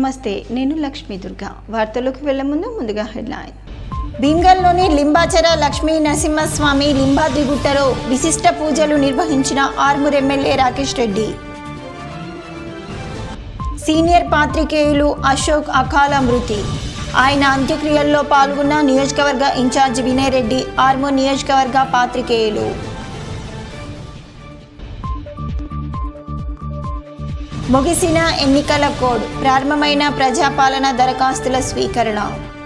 నమస్తే నేను లక్ష్మీ దుర్గా వార్తల్లోకి వెళ్లే ముందు ముందుగా హెడ్లైన్ భీమ్గల్లోని లింబాచర లక్ష్మీ నరసింహస్వామి లింబాద్రిగుట్టలో విశిష్ట పూజలు నిర్వహించిన ఆర్మూర్ ఎమ్మెల్యే రాకేష్ రెడ్డి సీనియర్ పాత్రికేయులు అశోక్ అకాల మృతి ఆయన అంత్యక్రియల్లో పాల్గొన్న నియోజకవర్గ ఇన్ఛార్జ్ వినయ్ రెడ్డి ఆర్మూర్ నియోజకవర్గ పాత్రికేయులు ముగిసిన ఎన్నికల కోడ్ ప్రారంభమైన ప్రజాపాలన దరఖాస్తుల స్వీకరణ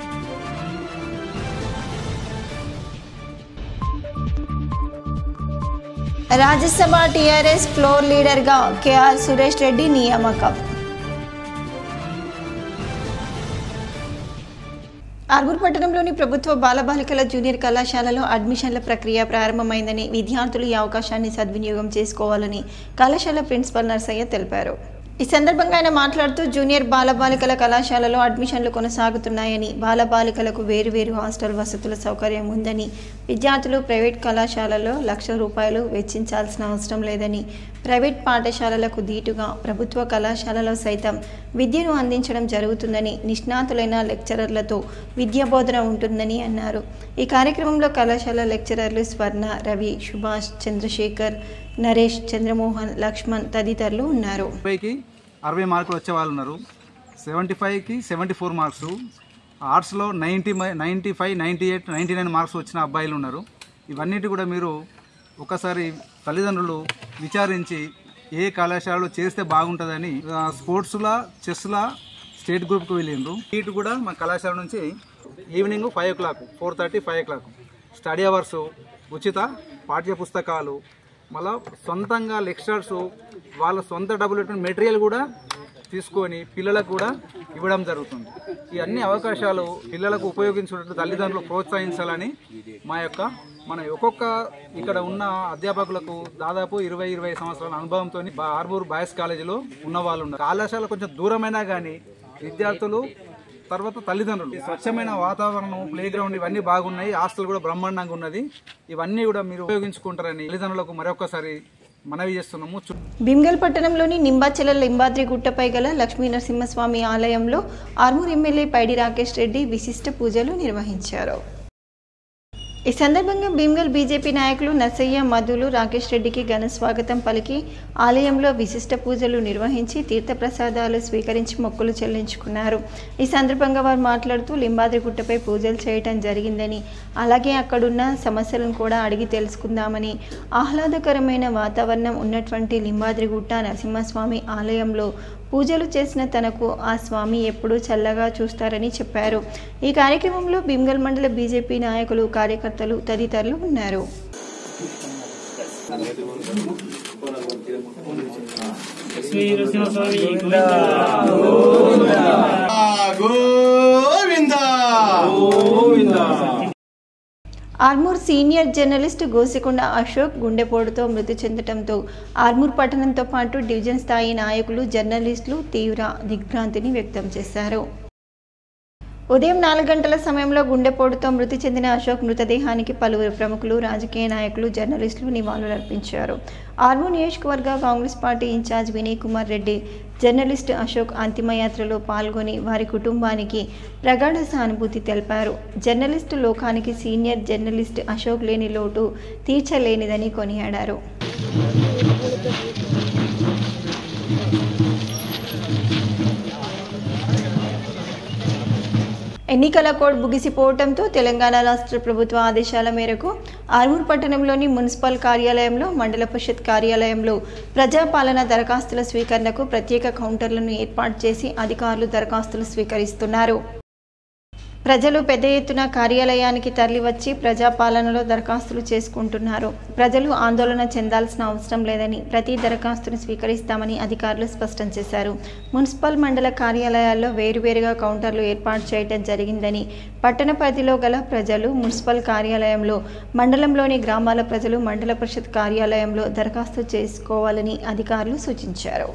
రాజ్యసభ టీఆర్ఎస్ ఫ్లోర్ లీడర్గా కేఆర్ సురేష్ రెడ్డి నియామకం ఆర్మూర్ పట్టణంలోని ప్రభుత్వ బాలబాలికల జూనియర్ కళాశాలలో అడ్మిషన్ల ప్రక్రియ ప్రారంభమైందని విద్యార్థులు ఈ అవకాశాన్ని సద్వినియోగం చేసుకోవాలని కళాశాల ప్రిన్సిపల్ నర్సయ్య తెలిపారు ఈ సందర్భంగా ఆయన మాట్లాడుతూ జూనియర్ బాలబాలికల కళాశాలలో అడ్మిషన్లు కొనసాగుతున్నాయని బాలబాలికలకు వేరువేరు హాస్టల్ వసతుల సౌకర్యం ఉందని విద్యార్థులు ప్రైవేట్ కళాశాలలో లక్ష రూపాయలు వెచ్చించాల్సిన అవసరం లేదని ప్రైవేట్ పాఠశాలలకు ధీటుగా ప్రభుత్వ కళాశాలలో సైతం విద్యను అందించడం జరుగుతుందని నిష్ణాతులైన లెక్చరర్లతో విద్యా బోధన ఉంటుందని అన్నారు ఈ కార్యక్రమంలో కళాశాల లెక్చరర్లు స్వర్ణ రవి సుభాష్ చంద్రశేఖర్ నరేష్ చంద్రమోహన్ లక్ష్మణ్ తదితరులు ఉన్నారు ముప్పైకి అరవై మార్కులు వచ్చే వాళ్ళు ఉన్నారు సెవెంటీ ఫైవ్కి సెవెంటీ ఫోర్ మార్క్స్ ఆర్ట్స్లో ninety ninety five ninety eight ninety nine marks వచ్చిన అబ్బాయిలు ఉన్నారు ఇవన్నిటి కూడా మీరు ఒకసారి తల్లిదండ్రులు విచారించి ఏ కళాశాలలో చేస్తే బాగుంటుందని ఆ, స్పోర్ట్స్లా చెస్లా స్టేట్ గ్రూప్కి వెళ్ళిండ్రు సీట్ కూడా మా కళాశాల నుంచి evening five o'clock four thirty five o'clock study hours ఉచిత పాఠ్య పుస్తకాలు మళ్ళా సొంతంగా లెక్చరర్స్ వాళ్ళ సొంత డబ్బులు పెట్టిన మెటీరియల్ కూడా తీసుకొని పిల్లలకు కూడా ఇవ్వడం జరుగుతుంది ఈ అన్ని అవకాశాలు పిల్లలకు ఉపయోగించుకుంటూ తల్లిదండ్రులు ప్రోత్సహించాలని మా యొక్క మన ఒక్కొక్క ఇక్కడ ఉన్న అధ్యాపకులకు దాదాపు ఇరవై ఇరవై సంవత్సరాల అనుభవంతో ఆర్మూర్ బాయ్స్ కాలేజీలో ఉన్న వాళ్ళు ఉన్నారు కళాశాల కొంచెం దూరమైనా కానీ విద్యార్థులు తర్వాత తల్లిదండ్రులు ఈ స్వచ్ఛమైన వాతావరణం ప్లే గ్రౌండ్ ఇవన్నీ బాగున్నాయి హాస్టల్ కూడా బ్రహ్మాండంగా ఉన్నది ఇవన్నీ కూడా మీరు ఉపయోగించుకుంటారని తల్లిదండ్రులకు మరొకసారి మనవి చేస్తున్నాము చు- భీమ్గల్ పట్టణంలోని నింబాచెల లింబాద్రి గుట్టపై గల లక్ష్మీ నరసింహస్వామి ఆలయంలో ఆర్మూర్ ఎమ్మెల్యే పైడి రాకేష్ రెడ్డి విశిష్ట పూజలు నిర్వహించారు ఈ సందర్భంగా భీమ్గల్ బీజేపీ నాయకులు నర్సయ్య మధులు రాకేష్ రెడ్డికి ఘన స్వాగతం పలికి ఆలయంలో విశిష్ట పూజలు నిర్వహించి తీర్థప్రసాదాలు స్వీకరించి మొక్కులు చెల్లించుకున్నారు ఈ సందర్భంగా వారు మాట్లాడుతూ లింబాద్రి గుట్టపై పూజలు చేయటం జరిగిందని అలాగే అక్కడున్న సమస్యలను కూడా అడిగి తెలుసుకుందామని ఆహ్లాదకరమైన వాతావరణం ఉన్నటువంటి లింబాద్రి గుట్ట నరసింహస్వామి ఆలయంలో పూజలు చేసిన తనకు ఆ స్వామి ఎప్పుడూ చల్లగా చూస్తారని చెప్పారు ఈ కార్యక్రమంలో భీమ్గల్ మండల బీజేపీ నాయకులు కార్యకర్తలు తదితరులు ఉన్నారు శ్రీ నరసింహస్వామి గోవింద ఆర్మూర్ సీనియర్ జర్నలిస్ట్ గోసికొండ అశోక్ గుండెపోటుతో మృతి చెందడంతో ఆర్మూర్ పట్టణంతో పాటు డివిజన్ స్థాయి నాయకులు జర్నలిస్టులు తీవ్ర దిగ్భ్రాంతిని వ్యక్తం చేశారు ఉదయం నాలుగు గంటల సమయంలో గుండెపోటుతో మృతి చెందిన అశోక్ మృతదేహానికి పలువురు ప్రముఖులు రాజకీయ నాయకులు జర్నలిస్టులు నివాళులర్పించారు ఆర్మూర్ నియోజకవర్గ Congress party incharge Vinay Kumar Reddy journalist Ashok అంతిమయాత్రలో పాల్గొని వారి కుటుంబానికి ప్రగాఢ సానుభూతి తెలిపారు జర్నలిస్టు లోకానికి సీనియర్ జర్నలిస్ట్ అశోక్ లేని లోటు తీర్చలేనిదని కొనియాడారు ఎన్నికల కోడ్ ముగిసిపోవడంతో తెలంగాణ రాష్ట్ర ప్రభుత్వ ఆదేశాల మేరకు ఆర్మూర్ పట్టణంలోని మున్సిపల్ కార్యాలయంలో మండల పరిషత్ కార్యాలయంలో ప్రజాపాలన దరఖాస్తుల స్వీకరణకు ప్రత్యేక కౌంటర్లను ఏర్పాటు చేసి అధికారులు దరఖాస్తులు స్వీకరిస్తున్నారు ప్రజలు పెద్ద ఎత్తున కార్యాలయానికి తరలివచ్చి ప్రజాపాలనలో దరఖాస్తులు చేసుకుంటున్నారు ప్రజలు ఆందోళన చెందాల్సిన అవసరం లేదని ప్రతి దరఖాస్తును స్వీకరిస్తామని అధికారులు స్పష్టం చేశారు మున్సిపల్ మండల కార్యాలయాల్లో వేరువేరుగా కౌంటర్లు ఏర్పాటు చేయడం జరిగిందని పట్టణ పరిధిలో గల ప్రజలు మున్సిపల్ కార్యాలయంలో మండలంలోని గ్రామాల ప్రజలు మండల పరిషత్ కార్యాలయంలో దరఖాస్తు చేసుకోవాలని అధికారులు సూచించారు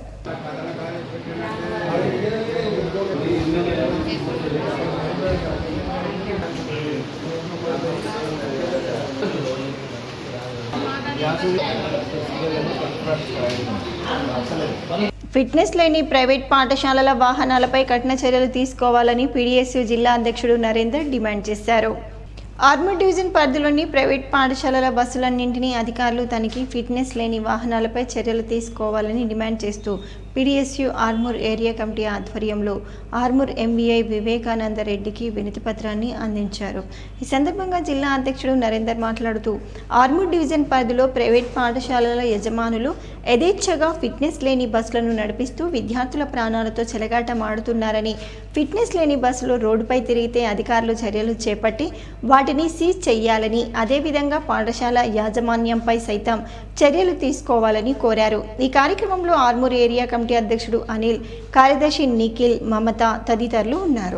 ఫిట్నెస్ లేని ప్రైవేట్ పాఠశాలల వాహనాలపై కఠిన చర్యలు తీసుకోవాలని పీడీఎస్యు జిల్లా అధ్యక్షుడు నరేందర్ డిమాండ్ చేశారు ఆర్మూర్ డివిజన్ పరిధిలోని ప్రైవేట్ పాఠశాలల బస్సులన్నింటినీ అధికారులు తనిఖీ ఫిట్నెస్ లేని వాహనాలపై చర్యలు తీసుకోవాలని డిమాండ్ చేస్తూ పీడీఎస్యు ఆర్మూర్ ఏరియా కమిటీ ఆధ్వర్యంలో ఆర్మూర్ ఎంవీఐ వివేకానంద రెడ్డికి వినతి పత్రాన్ని అందించారు ఈ సందర్భంగా జిల్లా అధ్యక్షుడు నరేందర్ మాట్లాడుతూ ఆర్మూర్ డివిజన్ పరిధిలో ప్రైవేట్ పాఠశాలల యజమానులు యథేచ్ఛగా ఫిట్నెస్ లేని బస్సులను నడిపిస్తూ విద్యార్థుల ప్రాణాలతో చెలగాటమాడుతున్నారని ఫిట్నెస్ లేని బస్సులు రోడ్డుపై తిరిగితే అధికారులు చర్యలు చేపట్టి వాటిని సీజ్ చేయాలని అదేవిధంగా పాఠశాల యాజమాన్యంపై సైతం చర్యలు తీసుకోవాలని కోరారు ఈ కార్యక్రమంలో ఆర్మూర్ ఏరియా కమిటీ అధ్యక్షుడు అనిల్ కార్యదర్శి నిఖిల్ మమత తదితరులు ఉన్నారు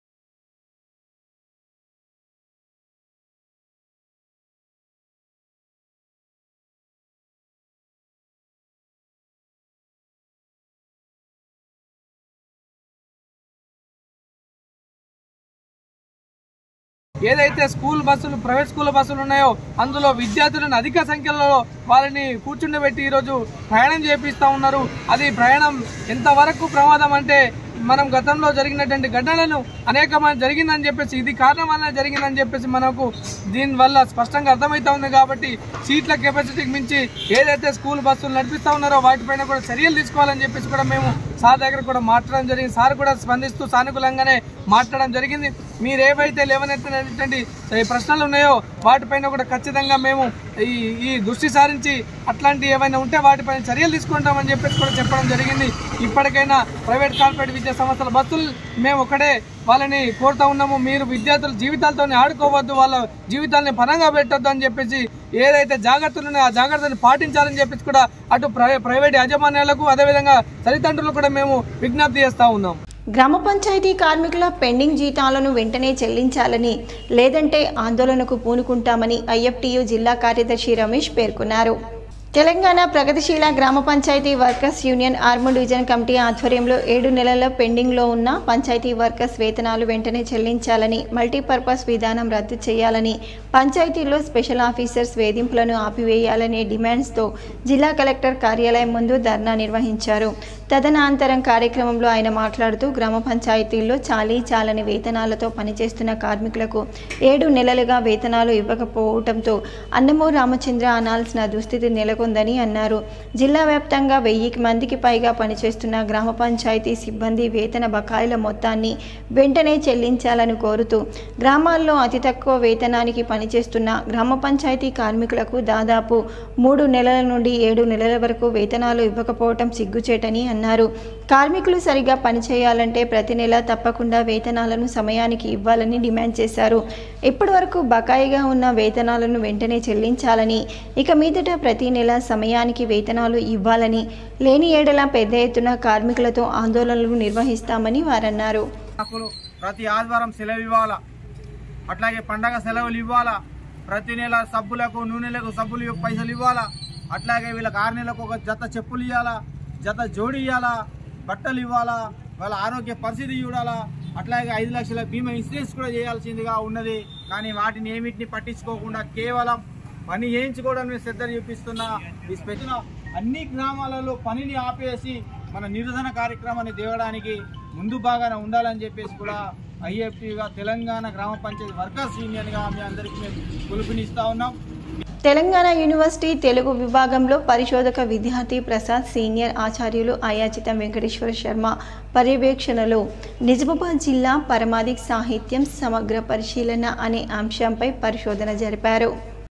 ఏదైతే స్కూల్ బస్సులు ప్రైవేట్ స్కూల్ బస్సులు ఉన్నాయో అందులో విద్యార్థులను అధిక సంఖ్యలో వాళ్ళని కూర్చుండబెట్టి ఈరోజు ప్రయాణం చేపిస్తూ ఉన్నారు అది ప్రయాణం ఎంతవరకు ప్రమాదం అంటే మనం గతంలో జరిగినటువంటి ఘటనలను అనేకమంది జరిగిందని చెప్పేసి ఇది కారణం వల్ల జరిగిందని చెప్పేసి మనకు దీనివల్ల స్పష్టంగా అర్థమవుతా ఉంది కాబట్టి సీట్ల కెపాసిటీకి మించి ఏదైతే స్కూల్ బస్సులు నడిపిస్తూ ఉన్నారో వాటిపైన కూడా చర్యలు తీసుకోవాలని చెప్పేసి కూడా మేము సార్ దగ్గర కూడా మాట్లాడడం జరిగింది సార్ కూడా స్పందిస్తూ సానుకూలంగానే మాట్లాడడం జరిగింది మీరు ఏవైతే లేవనెత్తినటువంటి ఈ ప్రశ్నలు ఉన్నాయో వాటిపైన కూడా ఖచ్చితంగా మేము ఈ ఈ దృష్టి సారించి అట్లాంటి ఏవైనా ఉంటే వాటిపైన చర్యలు తీసుకుంటామని చెప్పేసి కూడా చెప్పడం జరిగింది ఇప్పటికైనా ప్రైవేట్ కార్పొరేట్ విద్యా సంస్థల బస్సులు మేము ఒకటే వాళ్ళని కోరుతా ఉన్నాము మీరు విద్యార్థుల జీవితాలతో ఆడుకోవద్దు వాళ్ళ జీవితాలని పనంగా పెట్టొద్దు అని చెప్పేసి ఏదైతే జాగ్రత్తలు ఉన్నాయో ఆ జాగ్రత్తలు పాటించాలని చెప్పేసి కూడా అటు ప్రై- ప్రైవేట్ యాజమాన్యాలకు అదేవిధంగా తల్లిదండ్రులకు కూడా మేము విజ్ఞప్తి చేస్తా ఉన్నాం గ్రామ పంచాయతీ కార్మికుల పెండింగ్ జీతాలను వెంటనే చెల్లించాలని లేదంటే ఆందోళనకు పూనుకుంటామని ఐఎఫ్టియు జిల్లా కార్యదర్శి రమేష్ పేర్కొన్నారు తెలంగాణ ప్రగతిశీల గ్రామ panchayat workers union Armoor division committee ఆధ్వర్యంలో ఏడు నెలల పెండింగ్లో ఉన్న పంచాయతీ వర్కర్స్ వేతనాలు వెంటనే చెల్లించాలని మల్టీపర్పస్ విధానం రద్దు చేయాలని పంచాయతీల్లో స్పెషల్ ఆఫీసర్స్ వేధింపులను ఆపివేయాలనే డిమాండ్స్తో జిల్లా కలెక్టర్ కార్యాలయం ముందు ధర్నా నిర్వహించారు తదనంతరం కార్యక్రమంలో ఆయన మాట్లాడుతూ గ్రామ పంచాయతీల్లో చాలీ చాలని వేతనాలతో పనిచేస్తున్న కార్మికులకు ఏడు నెలలుగా వేతనాలు ఇవ్వకపోవడంతో అన్నమో రామచంద్ర అనాల్సిన దుస్థితి నెలకొందని అన్నారు జిల్లా వ్యాప్తంగా వెయ్యికి మందికి పైగా పనిచేస్తున్న గ్రామ పంచాయతీ సిబ్బంది వేతన బకాయిల మొత్తాన్ని వెంటనే చెల్లించాలని కోరుతూ గ్రామాల్లో అతి తక్కువ వేతనానికి పనిచేస్తున్న గ్రామ పంచాయతీ కార్మికులకు దాదాపు మూడు నెలల నుండి ఏడు నెలల వరకు వేతనాలు ఇవ్వకపోవటం సిగ్గుచేటని అన్నారు కార్మికులు సరిగా పనిచేయాలంటే ప్రతి నెల తప్పకుండా వేతనాలను సమయానికి ఇవ్వాలని డిమాండ్ చేశారు ఇప్పటి వరకు బకాయిగా ఉన్న వేతనాలను వెంటనే చెల్లించాలని ఇక మీదట ప్రతి నెల సమయానికి వేతనాలు ఇవ్వాలని లేని ఏడల పెద్ద ఎత్తున కార్మికులతో ఆందోళనలు నిర్వహిస్తామని వారన్నారు హక్కులు ప్రతి ఆదివారం సెలవు ఇవ్వాలా అట్లాగే పండగ సెలవులు ఇవ్వాలా ప్రతి నెల సబ్బులకు నూనెలకు సబ్బులు పైసలు ఇవ్వాలా అట్లాగే వీళ్ళకి ఆరు నెలలకు ఒక జత చెప్పులు ఇవ్వాలా జత జోడి ఇవ్వాలా బట్టలు ఇవ్వాలా వాళ్ళ ఆరోగ్య పరిస్థితి చూడాలా అట్లాగే ఐదు లక్షల బీమా ఇన్సూరెన్స్ కూడా చేయాల్సిందిగా ఉన్నది కానీ వాటిని ఏమిటిని పట్టించుకోకుండా కేవలం పని చేయించుకోవడానికి శ్రద్ధ చూపిస్తున్న ఈ స్పెషల్ అన్ని గ్రామాలలో పనిని ఆపేసి మన నిరసన కార్యక్రమాన్ని దేవడానికి ముందు బాగానే ఉండాలని చెప్పేసి కూడా ఐఎఫ్టీగా తెలంగాణ గ్రామ పంచాయతీ వర్కర్స్ యూనియన్గా మీ అందరికీ మేము పిలుపునిస్తా ఉన్నాం తెలంగాణ యూనివర్సిటీ తెలుగు విభాగంలో పరిశోధక విద్యార్థి ప్రసాద్ సీనియర్ ఆచార్యులు అయాచితం వెంకటేశ్వర శర్మ పర్యవేక్షణలో నిజామాబాద్ జిల్లా పరమాధిక్ సాహిత్యం సమగ్ర పరిశీలన అనే అంశంపై పరిశోధన జరిపారు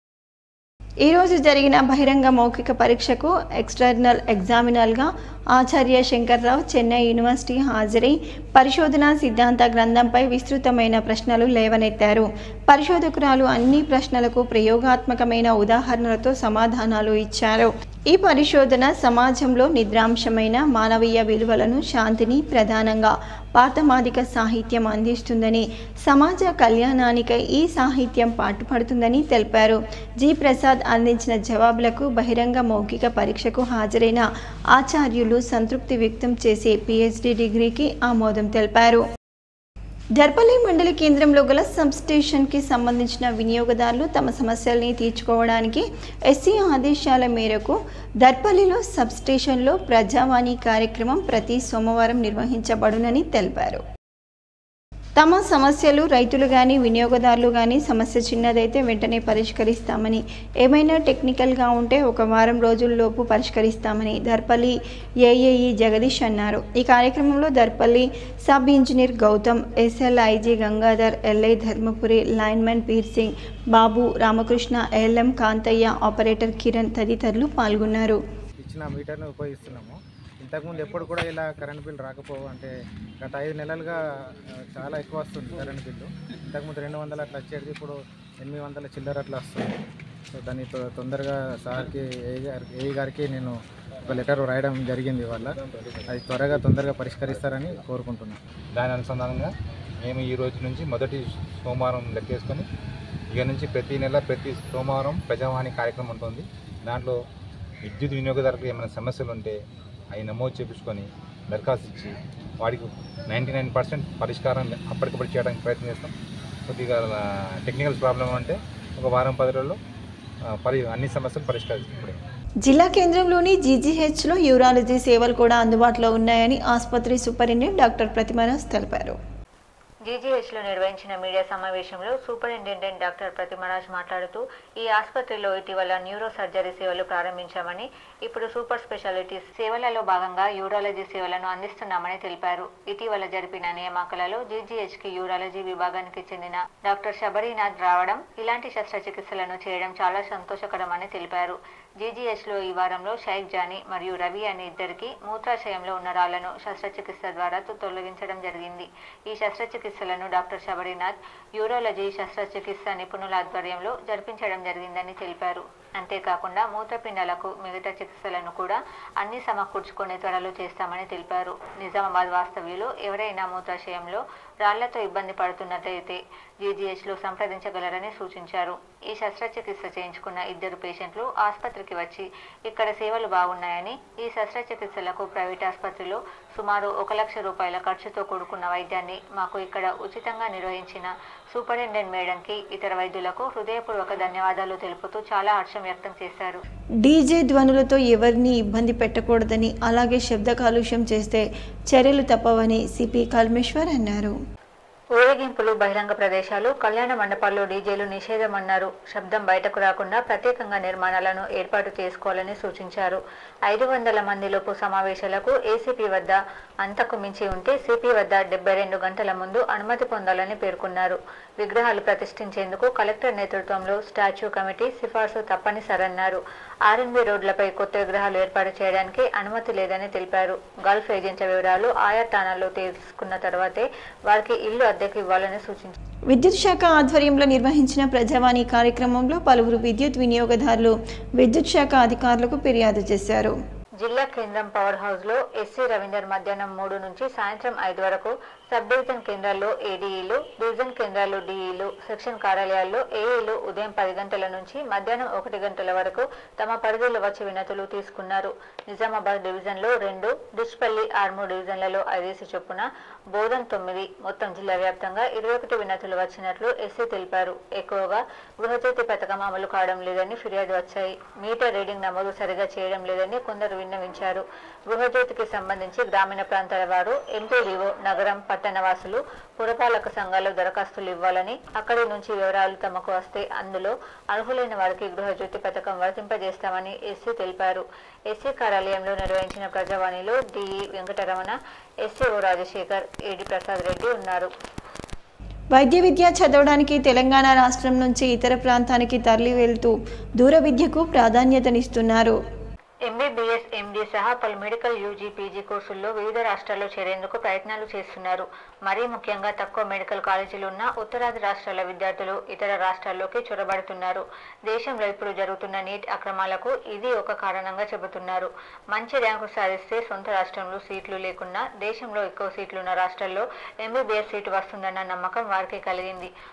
ఈరోజు జరిగిన బహిరంగ మౌఖిక పరీక్షకు ఎక్స్టర్నల్ ఎగ్జామినర్గా ఆచార్య శంకర్రావు చెన్నై యూనివర్సిటీ హాజరై పరిశోధన సిద్ధాంత గ్రంథంపై విస్తృతమైన ప్రశ్నలు లేవనెత్తారు పరిశోధకురాలు అన్ని ప్రశ్నలకు ప్రయోగాత్మకమైన ఉదాహరణలతో సమాధానాలు ఇచ్చారు ఈ పరిశోధన సమాజంలో నిద్రాంశమైన మానవీయ విలువలను శాంతిని ప్రధానంగా పాతమాదిక సాహిత్యం అందిస్తుందని సమాజ కళ్యాణానికై ఈ సాహిత్యం పాటుపడుతుందని తెలిపారు జి ప్రసాద్ అందించిన జవాబులకు బహిరంగ మౌఖిక పరీక్షకు హాజరైన ఆచార్యులు సంతృప్తి వ్యక్తం చేసి పిహెచ్డి డిగ్రీకి ఆమోదం తెలిపారు దర్పల్లి మండలి కేంద్రంలో గల సబ్స్టేషన్కి సంబంధించిన వినియోగదారులు తమ సమస్యల్ని తీర్చుకోవడానికి ఎస్సీ ఆదేశాల మేరకు దర్పల్లిలో సబ్స్టేషన్లో ప్రజావాణి కార్యక్రమం ప్రతి సోమవారం నిర్వహించబడునని తెలిపారు తమ సమస్యలు రైతులు కానీ వినియోగదారులు కానీ సమస్య చిన్నదైతే వెంటనే పరిష్కరిస్తామని ఏమైనా టెక్నికల్గా ఉంటే ఒక వారం రోజుల్లోపు పరిష్కరిస్తామని దర్పల్లి ఏఏఈ జగదీష్ అన్నారు ఈ కార్యక్రమంలో Darpalli sub engineer Gautam SLIG Gangadhar LI Dharmapuri linemen Peer Singh Babu Ramakrishna LM Kantayya operator Kiran తదితరులు పాల్గొన్నారు ఇచ్చిన మీటర్ను ఉపయోగిస్తున్నాము ఇంతకుముందు ఎప్పుడు కూడా ఇలా కరెంట్ బిల్ రాకపోవు అంటే గత ఐదు నెలలుగా ఆ, చాలా ఎక్కువ వస్తుంది కరెంట్ బిల్లు ఇంతకుముందు రెండు వందలు అట్లా వచ్చేది ఇప్పుడు ఎనిమిది వందల చిల్లర అట్లా వస్తుంది సో దాన్ని తొ- తొందరగా సార్కి ఏ గారి ఏ గారికి నేను ఒక లెటర్ రాయడం జరిగింది వాళ్ళ అది త్వరగా తొందరగా పరిష్కరిస్తారని కోరుకుంటున్నాను దాని అనుసంధానంగా మేము ఈ రోజు నుంచి మొదటి సోమవారం లెక్కేసుకొని ఇక నుంచి ప్రతి నెల ప్రతి సోమవారం ప్రజావాణి కార్యక్రమం ఉంటుంది దాంట్లో విద్యుత్ వినియోగదారులకు ఏమైనా సమస్యలు ఉంటే అవి నమోదు చేపించుకొని దరఖాస్తు ఇచ్చి వాడికి నైంటీ నైన్ పర్సెంట్ పరిష్కారం అప్పటికప్పుడు చేయడానికి ప్రయత్నం చేస్తాం కొద్దిగా టెక్నికల్ ప్రాబ్లం అంటే ఒక వారం పది రోజుల్లో ఆ, పరి అన్ని సమస్యలు పరిష్కరిస్తాం ఇప్పుడే జిల్లా కేంద్రంలోని జీజీహెచ్లో యూరాలజీ సేవలు కూడా అందుబాటులో ఉన్నాయని ఆసుపత్రి సూపరింటెండెంట్ డాక్టర్ ప్రతిమరాజ్ తెలిపారు జీజీహెచ్లో నిర్వహించిన మీడియా సమావేశంలో సూపరింటెండెంట్ డాక్టర్ ప్రతిమరాజ్ మాట్లాడుతూ ఈ ఆసుపత్రిలో ఇటీవల న్యూరో సర్జరీ సేవలు ప్రారంభించామని ఇప్పుడు సూపర్ స్పెషాలిటీ సేవలలో భాగంగా యూరాలజీ సేవలను అందిస్తున్నామని తెలిపారు ఇటీవల జరిపిన నియామకాలలో జీజీహెచ్కి యూరాలజీ విభాగానికి చెందిన డాక్టర్ శబరీనాథ్ రావడం ఇలాంటి శస్త్రచికిత్సలను చేయడం చాలా సంతోషకరమని తెలిపారు జీజీహెచ్లో ఈ వారంలో షైక్ జానీ మరియు రవి అనే ఇద్దరికి మూత్రాశయంలో ఉన్న రాళ్లను శస్త్రచికిత్స ద్వారా తొ- తొలగించడం జరిగింది ఈ శస్త్రచికిత్సలను డాక్టర్ శబరీనాథ్ యూరాలజీ శస్త్రచికిత్స నిపుణుల ఆధ్వర్యంలో జరిపించడం జరిగిందని తెలిపారు అంతేకాకుండా మూత్రపిండాలకు మిగతా చికిత్సలను కూడా అన్ని సమకూర్చుకునే త్వరలో చేస్తామని తెలిపారు నిజామాబాద్ వాస్తవ్యులు ఎవరైనా మూత్రాశయంలో రాళ్లతో ఇబ్బంది పడుతున్నట్లయితే జీజీహెచ్లో సంప్రదించగలరని సూచించారు ఈ శస్త్రచికిత్స చేయించుకున్న ఇద్దరు పేషెంట్లు ఆసుపత్రికి వచ్చి ఇక్కడ సేవలు బాగున్నాయని ఈ శస్త్రచికిత్సలకు ప్రైవేట్ ఆసుపత్రిలో సుమారు ఒక లక్ష రూపాయల ఖర్చుతో కూడుకున్న వైద్యాన్ని మాకు ఇక్కడ ఉచితంగా నిర్వహించిన సూపరింటెండెంట్ మేడంకి ఇతర వైద్యులకు హృదయపూర్వక ధన్యవాదాలు తెలుపుతూ చాలా హర్షం వ్యక్తం చేశారు డీజే ధ్వనులతో ఎవరిని ఇబ్బంది పెట్టకూడదని అలాగే శబ్ద కాలుష్యం చేస్తే చర్యలు తప్పవని సిపి కల్మేశ్వర్ అన్నారు ఊరేగింపులు బహిరంగ ప్రదేశాలు కళ్యాణ మండపాల్లో డీజేలు నిషేధమన్నారు శబ్దం బయటకు రాకుండా ప్రత్యేకంగా నిర్మాణాలను ఏర్పాటు చేసుకోవాలని సూచించారు ఐదు వందల మందిలోపు సమావేశాలకు ఏసీపీ వద్ద అంతకు మించి ఉంటే సిపి వద్ద డెబ్బై రెండు గంటల ముందు అనుమతి పొందాలని పేర్కొన్నారు విగ్రహాలు ప్రతిష్ఠించేందుకు కలెక్టర్ నేతృత్వంలో స్టాచ్యూ కమిటీ సిఫార్సు తప్పనిసరన్నారు ఆర్ఎన్బి రోడ్లపై కొత్త విగ్రహాలు ఏర్పాటు చేయడానికి అనుమతి లేదని తెలిపారు గల్ఫ్ ఏజెంట్ల వివరాలు ఆయా స్థానాల్లో తీసుకున్న తర్వాతే వారికి ఇల్లు అద్దెకు ఇవ్వాలని సూచించారు విద్యుత్ శాఖ ఆధ్వర్యంలో నిర్వహించిన ప్రజావాణి కార్యక్రమంలో పలువురు విద్యుత్ వినియోగదారులు విద్యుత్ శాఖ అధికారులకు ఫిర్యాదు చేశారు జిల్లా కేంద్రం పవర్ హౌస్ లో ఎస్సీ రవీందర్ మధ్యాహ్నం మూడు నుంచి సాయంత్రం ఐదు వరకు సబ్ డివిజన్ కేంద్రాల్లో ఏడీఈలు డివిజన్ కేంద్రాల్లో డిఈలు సెక్షన్ కార్యాలయాల్లో ఏఈలు ఉదయం పది గంటల నుంచి మధ్యాహ్నం ఒకటి గంటల వరకు తమ పరిధిలో వచ్చి వినతులు తీసుకున్నారు నిజామాబాద్ డివిజన్లో రెండు డిష్పల్లి ఆర్మూర్ డివిజన్లలో ఐదేసి చొప్పున బోధన్ తొమ్మిది మొత్తం జిల్లా వ్యాప్తంగా ఇరవై ఒకటి వినతులు వచ్చినట్లు ఎస్సీ తెలిపారు ఎక్కువగా గృహజ్యోతి పథకం అమలు కావడం లేదని ఫిర్యాదు వచ్చాయి మీటర్ రీడింగ్ నమోదు సరిగా చేయడం లేదని కొందరు విన్నవించారు గృహజ్యోతికి సంబంధించి గ్రామీణ ప్రాంతాల వారు ఎంపీడీఓ నగరం పట్టణ వాసులు పురపాలక సంఘాల్లో దరఖాస్తులు ఇవ్వాలని అక్కడి నుంచి వివరాలు తమకు వస్తే అందులో అర్హులైన వారికి గృహజ్యోతి పథకం వర్తింపజేస్తామని ఎస్సీ తెలిపారు ఎస్సీ కార్యాలయంలో నిర్వహించిన ప్రజావాణిలో DE Venkataramana SCO Rajasekhar AD Prasad Reddy ఉన్నారు వైద్య విద్య చదవడానికి తెలంగాణ రాష్ట్రం నుంచి ఇతర ప్రాంతానికి తరలి వెళ్తూ దూర విద్యకు ప్రాధాన్యతనిస్తున్నారు ఎంబీబీఎస్ ఎండి సహా పలు మెడికల్ యూజీ పీజీ కోర్సుల్లో వివిధ రాష్ట్రాల్లో చేరేందుకు ప్రయత్నాలు చేస్తున్నారు మరీ ముఖ్యంగా తక్కువ మెడికల్ కాలేజీలు ఉన్న ఉత్తరాది రాష్ట్రాల విద్యార్థులు ఇతర రాష్ట్రాల్లోకి చొరబడుతున్నారు దేశంలో ఇప్పుడు జరుగుతున్న నీట్ అక్రమాలకు ఇది ఒక కారణంగా చెబుతున్నారు మంచి ర్యాంకు సాధిస్తే సొంత రాష్ట్రంలో సీట్లు లేకున్నా దేశంలో ఎక్కువ సీట్లున్న రాష్ట్రాల్లో ఎంబీబీఎస్ సీటు వస్తుందన్న నమ్మకం వారికి కలిగింది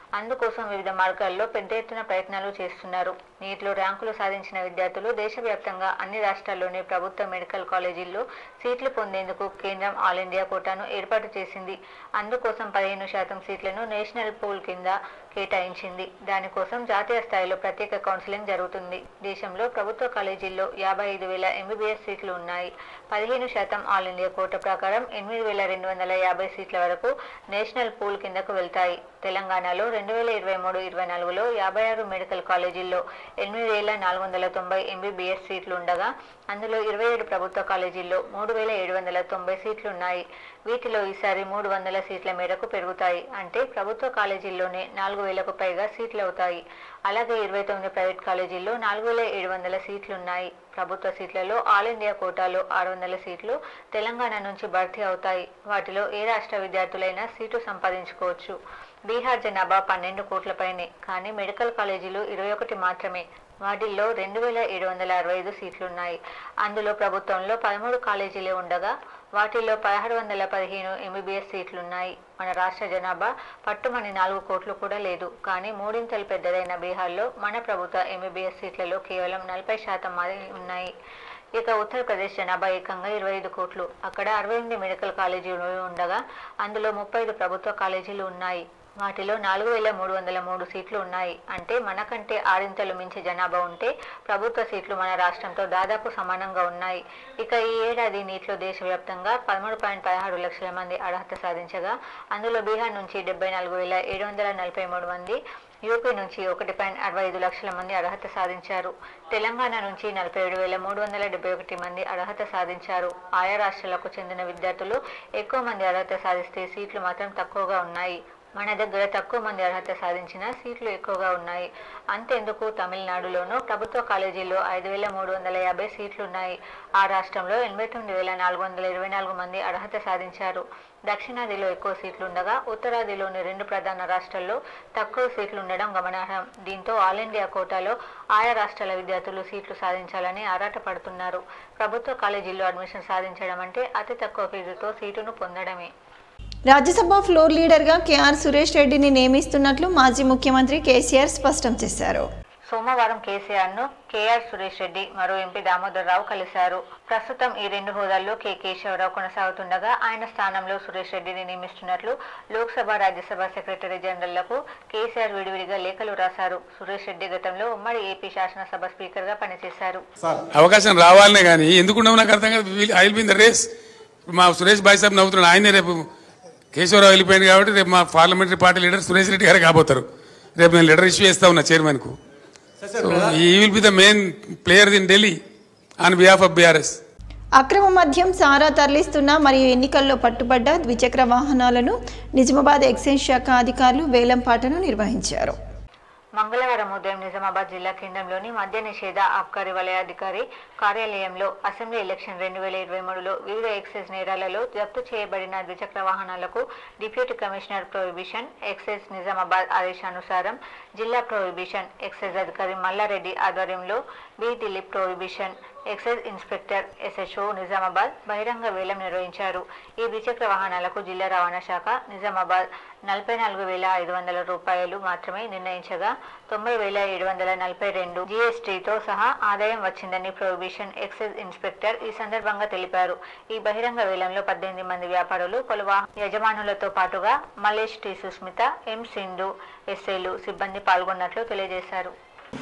అందుకోసం వివిధ మార్గాల్లో పెద్ద ఎత్తున ప్రయత్నాలు చేస్తున్నారు నీటిలో ర్యాంకులు సాధించిన విద్యార్థులు దేశవ్యాప్తంగా అన్ని రాష్ట్రాల్లోని ప్రభుత్వ మెడికల్ కాలేజీల్లో సీట్లు పొందేందుకు కేంద్రం ఆల్ ఇండియా కోటాను ఏర్పాటు చేసింది అందుకోసం పదిహేను శాతం సీట్లను నేషనల్ పూల్ కింద కేటాయించింది దానికోసం జాతీయ స్థాయిలో ప్రత్యేక కౌన్సిలింగ్ జరుగుతుంది దేశంలో ప్రభుత్వ కాలేజీల్లో యాభై ఐదు వేల ఎంబీబీఎస్ సీట్లు ఉన్నాయి పదిహేను శాతం ఆల్ ఇండియా కోట ప్రకారం ఎనిమిది వేల రెండు వందల యాభై సీట్ల వరకు నేషనల్ పూల్ కిందకు వెళ్తాయి తెలంగాణలో రెండు వేల ఇరవై మూడు ఇరవై నాలుగులో యాభై ఆరు మెడికల్ కాలేజీల్లో ఎనిమిది వేల నాలుగు వందల తొంభై ఎంబీబీఎస్ సీట్లు ఉండగా అందులో ఇరవై ఏడు ప్రభుత్వ కాలేజీల్లో మూడు వేల ఏడు వందల తొంభై సీట్లు ఉన్నాయి వీటిలో ఈసారి మూడు వందల సీట్ల మేరకు పెరుగుతాయి అంటే ప్రభుత్వ కాలేజీల్లోనే నాలుగు వేలకు పైగా సీట్లు అవుతాయి అలాగే ఇరవై తొమ్మిది ప్రైవేట్ కాలేజీల్లో నాలుగు వేల ఏడు వందల సీట్లు ఉన్నాయి ప్రభుత్వ సీట్లలో ఆల్ ఇండియా కోటాలో ఆరు వందల సీట్లు తెలంగాణ నుంచి భర్తీ అవుతాయి వాటిలో ఏ రాష్ట్ర విద్యార్థులైనా సీటు సంపాదించుకోవచ్చు బీహార్ జనాభా పన్నెండు కోట్లపైనే కానీ మెడికల్ కాలేజీలు ఇరవై ఒకటి మాత్రమే వాటిల్లో రెండు వేల ఏడు వందల అరవై ఐదు సీట్లున్నాయి అందులో ప్రభుత్వంలో పదమూడు కాలేజీలే ఉండగా వాటిల్లో పదహారు వందల పదిహేను ఎంబీబీఎస్ సీట్లున్నాయి మన రాష్ట్ర జనాభా పట్టుమని నాలుగు కోట్లు కూడా లేదు కానీ మూడింతలు పెద్దదైన బీహార్లో మన ప్రభుత్వ ఎంబీబీఎస్ సీట్లలో కేవలం నలభై శాతం మాత్రమే ఉన్నాయి ఇక ఉత్తరప్రదేశ్ జనాభా ఏకంగా ఇరవై ఐదు కోట్లు అక్కడ అరవై ఎనిమిది మెడికల్ కాలేజీలు ఉండగా అందులో ముప్పై ఐదు ప్రభుత్వ కాలేజీలు ఉన్నాయి వాటిలో నాలుగు వేల మూడు వందల మూడు సీట్లు ఉన్నాయి అంటే మనకంటే ఆరింతలు మించి జనాభా ఉంటే ప్రభుత్వ సీట్లు మన రాష్ట్రంతో దాదాపు సమానంగా ఉన్నాయి ఇక ఈ ఏడాది నీటిలో దేశవ్యాప్తంగా పదమూడు పాయింట్ పదహారు లక్షల మంది అర్హత సాధించగా అందులో బీహార్ నుంచి డెబ్బై నాలుగు వేల ఏడు వందల నలభై మూడు మంది యూపీ నుంచి ఒకటి పాయింట్ అరవై ఐదు లక్షల మంది అర్హత సాధించారు తెలంగాణ నుంచి నలభై ఏడు వేల మూడు వందల డెబ్బై ఒకటి మంది అర్హత సాధించారు ఆయా రాష్ట్రాలకు చెందిన విద్యార్థులు ఎక్కువ మంది అర్హత సాధిస్తే సీట్లు మాత్రం తక్కువగా ఉన్నాయి మన దగ్గర తక్కువ మంది అర్హత సాధించిన సీట్లు ఎక్కువగా ఉన్నాయి అంతెందుకు తమిళనాడులోనూ ప్రభుత్వ కాలేజీల్లో ఐదు వేల మూడు వందల యాభై సీట్లున్నాయి ఆ రాష్ట్రంలో ఎనభై తొమ్మిది వేల నాలుగు వందల ఇరవై నాలుగు మంది అర్హత సాధించారు దక్షిణాదిలో ఎక్కువ సీట్లు ఉండగా ఉత్తరాదిలోని రెండు ప్రధాన రాష్ట్రాల్లో తక్కువ సీట్లు ఉండడం గమనార్హం దీంతో ఆల్ ఇండియా కోటాలో ఆయా రాష్ట్రాల విద్యార్థులు సీట్లు సాధించాలని ఆరాటపడుతున్నారు ప్రభుత్వ కాలేజీల్లో అడ్మిషన్ సాధించడం అంటే అతి తక్కువ ఫీజుతో సీటును పొందడమే రాజ్యసభ ఫ్లోర్ లీడర్గా కేఆర్ సురేష్ రెడ్డిని నియమిస్తున్నట్లు మాజీ ముఖ్యమంత్రి కేసీఆర్ స్పష్టం చేశారు సోమవారం కేసీఆర్ ను కేఆర్ సురేష్ రెడ్డి మరో ఎంపీ దామోదర్ రావు కలిశారు ప్రస్తుతం ఈ రెండు హోదాల్లో కె కేశవరావు కొనసాగుతుండగా ఆయన స్థానంలో సురేష్ రెడ్డిని నియమిస్తున్నట్లు లోక్సభ రాజ్యసభ సెక్రటరీ జనరల్లకు కేసీఆర్ విడివిడిగా లేఖలు రాశారు సురేష్ రెడ్డి గతంలో ఉమ్మడి ఏపీ శాసనసభ స్పీకర్ గా పనిచేశారు అవకాశం రావాలనే కానీ ఎందుకుండవు నాకు అర్థం కాదు ఐ విల్ ద రేస్ మా సురేష్ బాయ్ సాబ్ నవ్వుతున్నాడు ఆయనే రేపు కేశవరావు వెళ్ళిపోయింది కాబట్టి రేపు మా parliamentary party leader Suresh Reddy గారు కాబోతారు రేపు నేను లెటర్ ఇష్యూ చేస్తా ఉన్నా చైర్మన్కు so he will be the main player in Delhi on behalf of BRS అక్రమ మద్యం సారా తరలిస్తున్న మరియు ఎన్నికల్లో పట్టుబడ్డ ద్విచక్ర వాహనాలను నిజామాబాద్ ఎక్సైజ్ శాఖ అధికారులు వేలంపాటను నిర్వహించారు మంగళవారం ఉదయం నిజామాబాద్ జిల్లా కేంద్రంలోని మద్య నిషేధ ఆబ్కారీ వలయాధికారి కార్యాలయంలో అసెంబ్లీ ఎలక్షన్ రెండు వేల ఇరవై మూడులో వివిధ ఎక్సైజ్ నేరాలలో జప్తు చేయబడిన ద్విచక్ర వాహనాలకు deputy commissioner prohibition excise Nizamabad ఆదేశానుసారం జిల్లా ప్రొహిబిషన్ ఎక్సైజ్ అధికారి మల్లారెడ్డి ఆధ్వర్యంలో B Dilip prohibition excise inspector SHO Nizamabad బహిరంగ వేలం నిర్వహించారు ఈ ద్విచక్ర వాహనాలకు జిల్లా రవాణా శాఖ నిజామాబాద్ నలభై నాలుగు వేల ఐదు వందల రూపాయలు మాత్రమే నిర్ణయించగా తొంభై వేల ఏడు వందల నలభై రెండు జీఎస్టీతో సహా ఆదాయం వచ్చిందని ప్రొహిబిషన్ ఎక్సైజ్ ఇన్స్పెక్టర్ ఈ సందర్భంగా తెలిపారు ఈ బహిరంగ వేలంలో పద్దెనిమిది మంది వ్యాపారులు పలు వాహన యజమానులతో పాటుగా మలేష్ టి సుస్మిత ఎం సింధు ఎస్ఐలు సిబ్బంది పాల్గొన్నట్లు తెలియజేశారు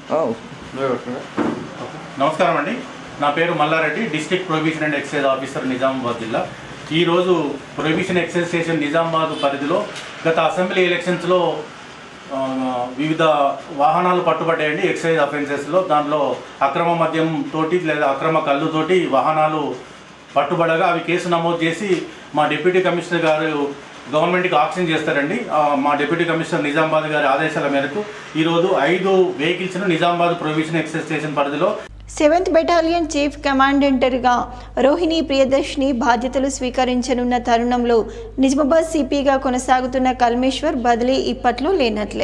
నమస్కారం అండి నా పేరు Mallareddy district prohibition and excise officer Nizamabad జిల్లా ఈరోజు ప్రొహిబిషన్ ఎక్సైజ్ స్టేషన్ నిజామాబాద్ పరిధిలో గత అసెంబ్లీ ఎలక్షన్స్లో ఆ, వివిధ వాహనాలు పట్టుబడ్డాయండి ఎక్సైజ్ అఫెన్సెస్లో దాంట్లో అక్రమ మద్యం తోటి లేదా అక్రమ కళ్ళుతోటి వాహనాలు పట్టుబడగా అవి కేసు నమోదు చేసి మా డిప్యూటీ కమిషనర్ గారు గవర్నమెంట్కి ఆక్షన్ చేస్తారండి ఆ, మా డిప్యూటీ కమిషనర్ నిజామాబాద్ గారి ఆదేశాల మేరకు ఈరోజు ఐదు వెహికల్స్ను నిజామాబాద్ ప్రొహిబిషన్ ఎక్సైజ్ స్టేషన్ పరిధిలో సెవెంత్ బెటాలియన్ చీఫ్ కమాండెంటర్గా రోహిణి ప్రియదర్శిని బాధ్యతలు స్వీకరించనున్న తరుణంలో నిజామాబాద్ సిపిగా కొనసాగుతున్న కల్మేశ్వర్ బదిలీ ఇప్పట్లో లేనట్లే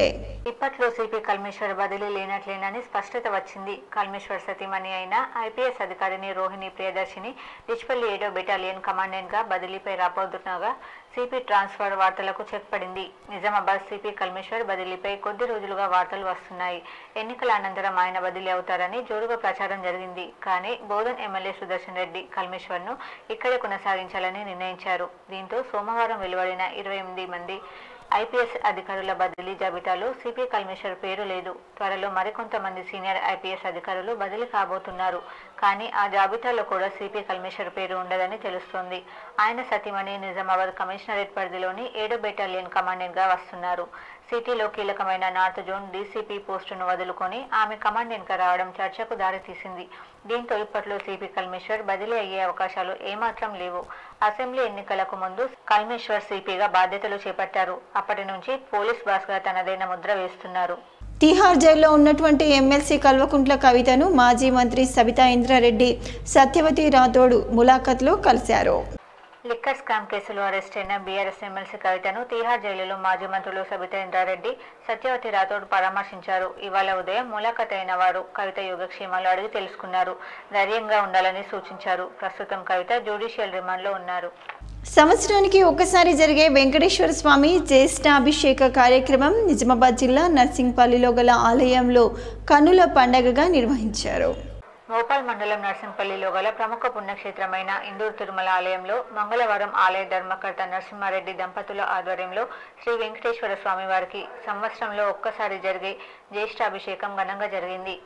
ఇప్పట్లో సిపి కల్మేశ్వర్ బదిలీ లేనట్లేనని స్పష్టత వచ్చింది కల్మేశ్వర్ సతీమణి అయిన ఐపీఎస్ అధికారిని రోహిణి ప్రియదర్శిని డిచ్పల్లి ఏడో బెటాలియన్ కమాండెంట్ గా బదిలీపై రాబోతుండగా సిపి ట్రాన్స్ఫర్ వార్తలకు చెక్ పడింది నిజామాబాద్ సిపి కల్మేశ్వర్ బదిలీపై కొద్ది రోజులుగా వార్తలు వస్తున్నాయి ఎన్నికల అనంతరం ఆయన బదిలీ అవుతారని జోరుగా ప్రచారం జరిగింది కానీ బోధన్ ఎమ్మెల్యే సుదర్శన్ రెడ్డి కల్మేశ్వర్ ను ఇక్కడే కొనసాగించాలని నిర్ణయించారు దీంతో సోమవారం వెలువడిన ఇరవై ఎనిమిది మంది ఐపీఎస్ అధికారుల బదిలీ జాబితాలో సిపి కల్మేశ్వర్ పేరు లేదు త్వరలో మరికొంతమంది సీనియర్ ఐపీఎస్ అధికారులు బదిలీ కాబోతున్నారు కానీ ఆ జాబితాలో కూడా సిపి కల్మేశ్వర్ పేరు ఉండదని తెలుస్తోంది ఆయన సతీమణి నిజామాబాద్ కమిషనరేట్ పరిధిలోని ఏడో బెటాలియన్ కమాండెంట్ గా వస్తున్నారు సిటీలో కీలకమైన నార్త్ జోన్ డీసీపీ పోస్టును వదులుకొని ఆమె కమాండెంట్ గా రావడం చర్చకు దారితీసింది దీంతో ఇప్పట్లో సిపి కల్మేశ్వర్ బదిలీ అయ్యే అవకాశాలు ఏమాత్రం లేవు అసెంబ్లీ ఎన్నికలకు ముందు కల్మేశ్వర్ సిపిగా బాధ్యతలు చేపట్టారు అప్పటి నుంచి పోలీస్ బాస్ గా తనదైన ముద్ర వేస్తున్నారు తిహార్ జైల్లో ఉన్నటువంటి ఎమ్మెల్సీ కల్వకుంట్ల కవితను మాజీ మంత్రి సబితా ఇంద్రారెడ్డి సత్యవతి రాథోడ్ ములాఖత్లో కలిశారు లిక్కర్ స్కామ్ కేసులో అరెస్ట్ అయిన బీఆర్ఎస్ ఎమ్మెల్సీ కవితను తీహార్ జైలులో మాజీ మంత్రులు సబితా ఇంద్రారెడ్డి సత్యవతి రాథోడ్ పరామర్శించారు ఇవాళ ఉదయం ములాఖత్ అయిన వారు కవిత యోగక్షేమాలు అడిగి తెలుసుకున్నారు ధైర్యంగా ఉండాలని సూచించారు ప్రస్తుతం కవిత జ్యుడిషియల్ రిమాండ్లో ఉన్నారు సంవత్సరానికి ఒక్కసారి జరిగే వెంకటేశ్వర స్వామి జ్యేష్ఠాభిషేక కార్యక్రమం నిజామాబాద్ జిల్లా నర్సింగ్పల్లిలో గల ఆలయంలో కన్నుల పండగగా నిర్వహించారు మోపాల్ మండలం నర్సింపల్లిలో గల ప్రముఖ పుణ్యక్షేత్రమైన ఇందూరు తిరుమల ఆలయంలో మంగళవారం ఆలయ ధర్మకర్త నరసింహారెడ్డి దంపతుల ఆధ్వర్యంలో శ్రీ వెంకటేశ్వర స్వామి వారికి సంవత్సరంలో ఒక్కసారి జరిగే జ్యేష్ఠాభిషేకం ఘనంగా జరిగింది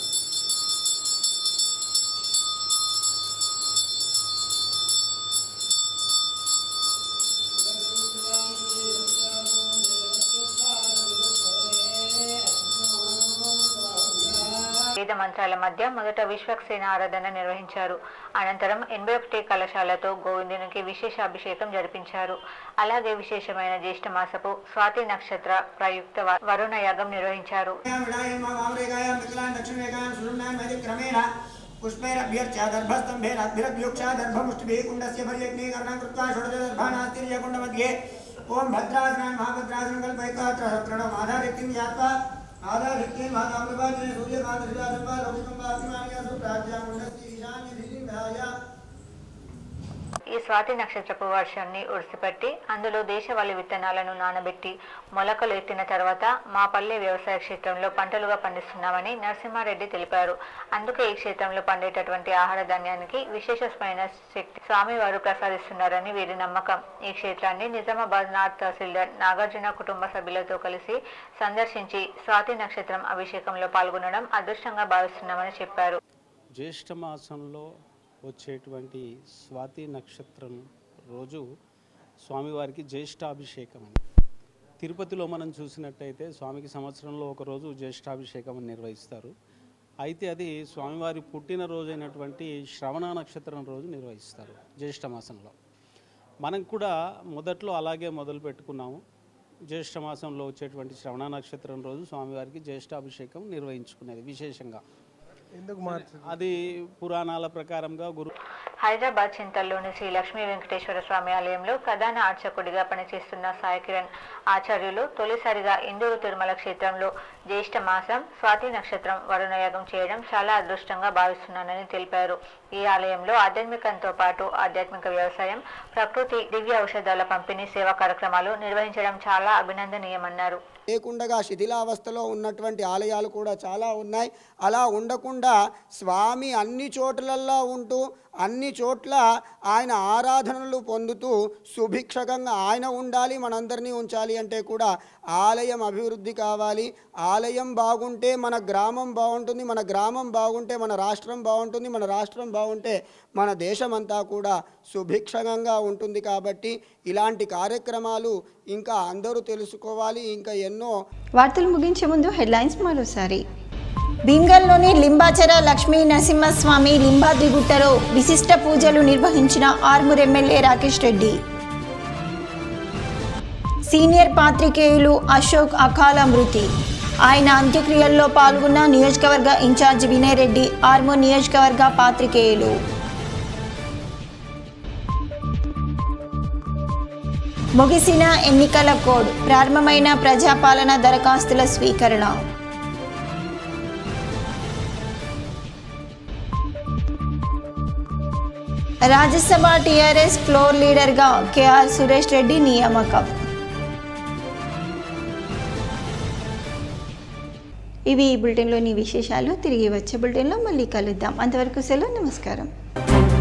వేద మంత్రాల మధ్య మొదట విశ్వక్సేన ఆరాధన నిర్వహించారు అనంతరం ఎనభై ఒకటి కలశాలతో గోవిందునికి విశేష అభిషేకం జరిపించారు అలాగే విశేషమైన జ్యేష్ఠ మాసపు స్వాతి నక్షత్ర ప్రయుక్త వ- వరుణ యాగం నిర్వహించారు पुष्पैरभ्यर्च्यादर्भस्तम्भेराद्भिरभ्युक्षादर्भमुष्टिभिः कुण्डस्य पर्यग्नीकरणं कृत्वा षोडशदर्भानास्तिर्यकुण्डमध्ये ॐ भद्रासनान् महाभद्रासनं कल्पयित्वा प्रणमाधारिक्तिं ज्ञात्वा आधारिक्तिं मातामृपादिने सूर्यकान्तसुजासम्भा लघुसम्भाभिमानियासु प्राज्ञा कुण्डस्य ईशान्यधिनिधाय ఈ స్వాతి నక్షత్రపు వర్షాన్ని ఉడిసిపెట్టి అందులో దేశవాళీ విత్తనాలను నానబెట్టి మొలకలు ఎత్తిన తర్వాత మా పల్లె వ్యవసాయ క్షేత్రంలో పంటలుగా పండిస్తున్నామని నరసింహారెడ్డి తెలిపారు అందుకే ఈ క్షేత్రంలో పండేటటువంటి ఆహార ధాన్యానికి విశేషమైన శక్తి స్వామివారు ప్రసాదిస్తున్నారని వీరి నమ్మకం ఈ క్షేత్రాన్ని నిజామాబాద్ నార్త్ తహసీల్దార్ నాగార్జున కుటుంబ సభ్యులతో కలిసి సందర్శించి స్వాతి నక్షత్రం అభిషేకంలో పాల్గొనడం అదృష్టంగా భావిస్తున్నామని చెప్పారు జ్యేష్ఠ మాసంలో వచ్చేటువంటి స్వాతి నక్షత్రం రోజు స్వామివారికి జ్యేష్ఠాభిషేకం అని తిరుపతిలో మనం చూసినట్టయితే స్వామికి సంవత్సరంలో ఒక రోజు జ్యేష్ఠాభిషేకం అని నిర్వహిస్తారు అయితే అది స్వామివారి పుట్టినరోజు అయినటువంటి శ్రవణ నక్షత్రం రోజు నిర్వహిస్తారు జ్యేష్ఠ మాసంలో మనం కూడా మొదట్లో అలాగే మొదలు పెట్టుకున్నాము జ్యేష్ఠ మాసంలో వచ్చేటువంటి శ్రవణ నక్షత్రం రోజు స్వామివారికి జ్యేష్ఠాభిషేకం నిర్వహించుకునేది విశేషంగా ఎందుకు మార్చారు అది పురాణాల ప్రకారంగా గురు హైదరాబాద్ చింతల్లోని శ్రీ లక్ష్మీ వెంకటేశ్వర స్వామి ఆలయంలో ప్రధాన అర్చకుడిగా పనిచేస్తున్న సాయి కిరణ్ ఆచార్యులు తొలిసారిగా ఇందూరు తిరుమల క్షేత్రంలో జ్యేష్ఠ మాసం స్వాతి నక్షత్రం వరుణయాగం చేయడం చాలా అదృష్టంగా భావిస్తున్నానని తెలిపారు ఈ ఆలయంలో ఆధ్యాత్మికంతో పాటు ఆధ్యాత్మిక వ్యవసాయం ప్రకృతి దివ్య ఔషధాల పంపిణీ సేవా కార్యక్రమాలు నిర్వహించడం చాలా అభినందనీయమన్నారు లేకుండగా శిథిలావస్థలో ఉన్నటువంటి ఆలయాలు కూడా చాలా ఉన్నాయి అలా ఉండకుండా స్వామి అన్ని చోట్లల్లో ఉంటూ అన్ని చోట్ల ఆయన ఆరాధనలు పొందుతూ సుభిక్షకంగా ఆయన ఉండాలి మనందరినీ ఉంచాలి అంటే కూడా ఆలయం అభివృద్ధి కావాలి ఆలయం బాగుంటే మన గ్రామం బాగుంటుంది మన గ్రామం బాగుంటే మన రాష్ట్రం బాగుంటుంది మన రాష్ట్రం బాగుంటే మన దేశమంతా కూడా సుభిక్షంగా ఉంటుంది కాబట్టి ఇలాంటి కార్యక్రమాలు ఇంకా అందరూ తెలుసుకోవాలి ఇంకా ఎన్నో వార్తలు ముగించే ముందు హెడ్లైన్స్ మరోసారి భీమ్గల్లోని లింబాచర లక్ష్మీ నరసింహస్వామి లింబాద్రిగుట్టలో విశిష్ట పూజలు నిర్వహించిన ఆర్మూర్ ఎమ్మెల్యే రాకేష్ రెడ్డి సీనియర్ పాత్రికేయులు అశోక్ అకాల మృతి ఆయన అంత్యక్రియల్లో పాల్గొన్న నియోజకవర్గ ఇన్ఛార్జ్ వినయ్ రెడ్డి ఆర్మూర్ నియోజకవర్గ పాత్రికేయులు ముగిసిన ఎన్నికల కోడ్ ప్రారంభమైన ప్రజాపాలన దరఖాస్తుల స్వీకరణ రాజ్యసభ టీఆర్ఎస్ ఫ్లోర్ లీడర్గా కేఆర్ సురేష్ రెడ్డి నియామకం ఇవి ఈ బులెటిన్లోని విశేషాలు తిరిగి వచ్చే బులెటిన్లో మళ్ళీ కలుద్దాం అంతవరకు సెలవు నమస్కారం